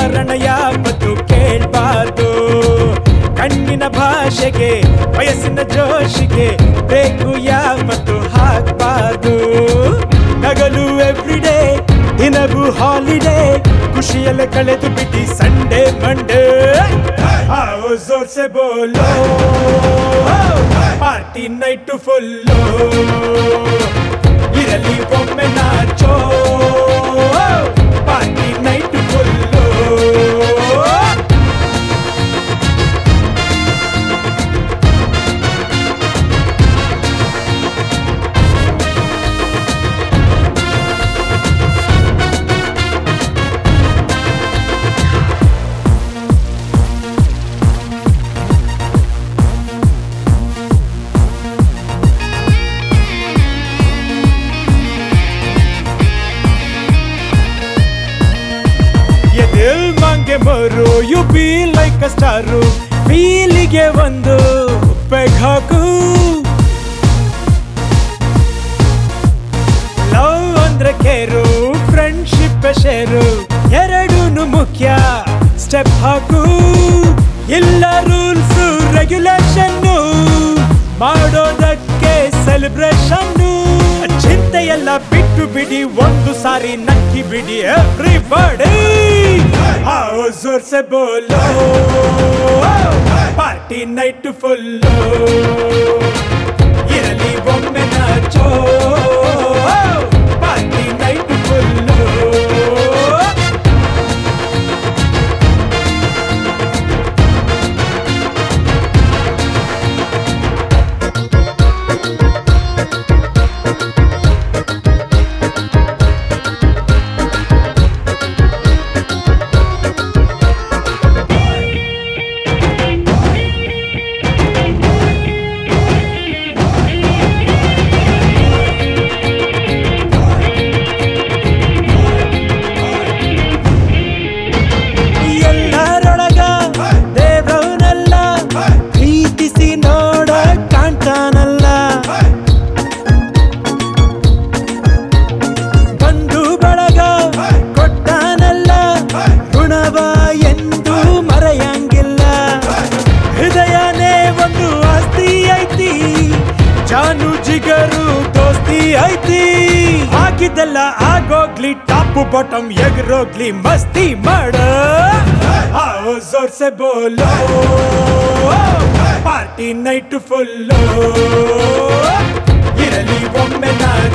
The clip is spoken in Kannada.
ಕಾರಣ ಯಾವತ್ತು ಕೇಳ್ಬಾರ್ದು ಕಣ್ಣಿನ ಭಾಷೆಗೆ ವಯಸ್ಸಿನ ಜೋಶಿಗೆ ಬೇಕು ಯಾವತ್ತು ಹಾಕ್ಬಾರ್ದು ನಗಲು ಎವ್ರಿಡೇ ದಿನವೂ ಹಾಲಿಡೇ ಖುಷಿಯಲ್ಲೇ ಕಳೆದು ಬಿಡಿ ಸಂಡೇ ಮಂಡೇ आओ जोर से बोलो ಪಾರ್ಟಿ ನೈಟ್ ಫುಲ್ಲು ಇರಲಿ ಒಮ್ಮೆ ನಾಚೋ ಪಾರ್ಟಿ ನೈಟ್ ಫುಲ್ಲು ये दिल मांगे more you be like a star ಫೀಲಿಗೆ ಒಂದು ಪೆಗ್ ಹಾಕು ಲವ್ ಅಂದ್ರೆ ಕೇರು ಫ್ರೆಂಡ್ಶಿಪ್ ಶೇರು ಎರಡೂನು ಮುಖ್ಯ ಸ್ಟೆಪ್ ಹಾಕು ಇಲ್ಲ ರೂಲ್ಸ್ ರೆಗ್ಯುಲೇಷನ್ ಮಾಡೋದಕ್ಕೆ ಸೆಲೆಬ್ರೇಷನ್ ಚಿಂತೆ ಎಲ್ಲ ಬಿಟ್ಟು ಬಿಡಿ ಒಂದು ಸಾರಿ ನಕ್ಕಿ ಬಿಡಿ ಎವ್ರಿಬಡಿ आओ जोर से बोलो ಪಾರ್ಟಿ ನೈಟ್ ಫುಲ್ಲು ಇರಲಿ ಒಮ್ಮೆ ನಾಚೋ ಪಾರ್ಟಿ ನೈಟ್ ಫುಲ್ಲು ಎಲ್ಲರೊಳಗ ದೇವ್ರವನಲ್ಲ ಪ್ರೀತಿಸಿ ನೋಡ ಕಾಣ್ತಾನಲ್ಲ ಬಂಧು ಬಳಗ ಕೊಟ್ಟಾನಲ್ಲ ಋಣವ ಎಂದು ಮರೆಯಂಗಿಲ್ಲ ಹೃದಯನೇ ಒಂದು ಆಸ್ತಿ ಐತಿ ಜಾನು ಜಿಗರು ದೋಸ್ತಿ ಐತಿ ಹಾಕಿದ್ದೆಲ್ಲ ಆಗೋಗ್ಲಿ ಟಾಪ್ ಬಾಟಮ್ ಎಗ್ರೋಗ್ಲಿ ಮಸ್ತಿ ಮಾಡ आओ जोर से बोलो ಪಾರ್ಟಿ ನೈಟ್ ಫುಲ್ಲು ಇರಲಿ ಒಮ್ಮೆ ನಾಚೋ